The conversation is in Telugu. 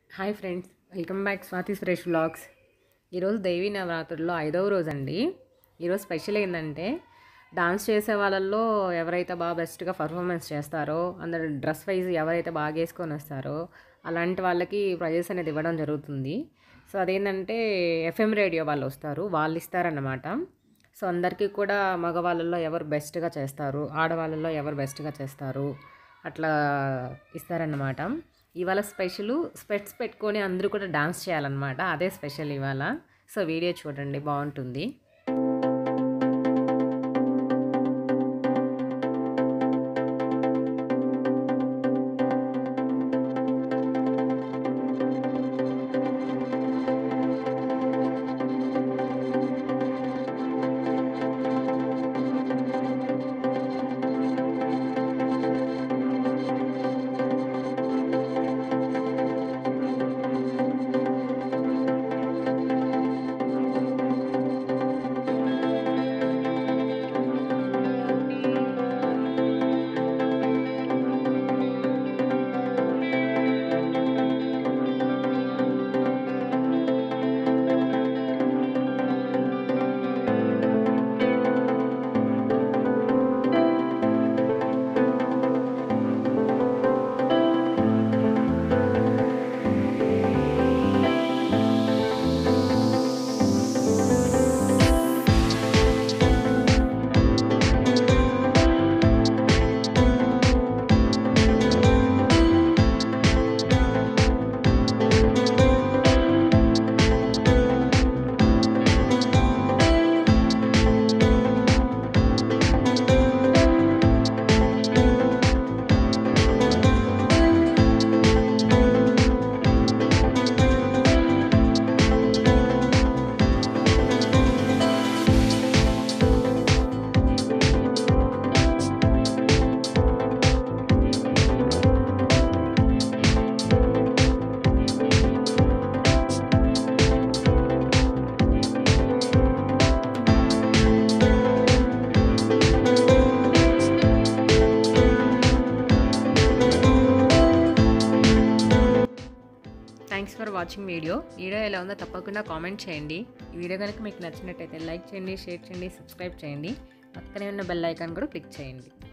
hi friends welcome back Swathi Suresh vlogs ఈరోజు దేవీ నవరాత్రుల్లో ఐదవ రోజు అండి ఈరోజు స్పెషల్ ఏంటంటే డాన్స్ చేసే వాళ్ళల్లో ఎవరైతే బాగా బెస్ట్గా పర్ఫార్మెన్స్ చేస్తారో అందరు డ్రెస్ వైజ్ ఎవరైతే బాగా వేసుకొని వస్తారో అలాంటి వాళ్ళకి ప్రైజెస్ అనేది ఇవ్వడం జరుగుతుంది సో అదేంటంటే ఎఫ్ఎం రేడియో వాళ్ళు వస్తారు వాళ్ళు ఇస్తారన్నమాట సో అందరికీ కూడా మగవాళ్ళల్లో ఎవరు బెస్ట్గా చేస్తారు ఆడవాళ్ళల్లో ఎవరు బెస్ట్గా చేస్తారు అట్లా ఇస్తారన్నమాట ఇవాళ స్పెషల్ స్పెట్స్ పెట్టుకొని అందరూ కూడా డాన్స్ చేయాలన్నమాట అదే స్పెషల్ ఇవాళ సో వీడియో చూడండి బాగుంటుంది thanks for watching video video ఎలా ఉందో తప్పకుండా కామెంట్ చేయండి ఈ వీడియో కనుక మీకు నచ్చినట్టయితే లైక్ చేయండి షేర్ చేయండి సబ్స్క్రైబ్ చేయండి పక్కనే ఉన్న బెల్ ఐకాన్ కూడా క్లిక్ చేయండి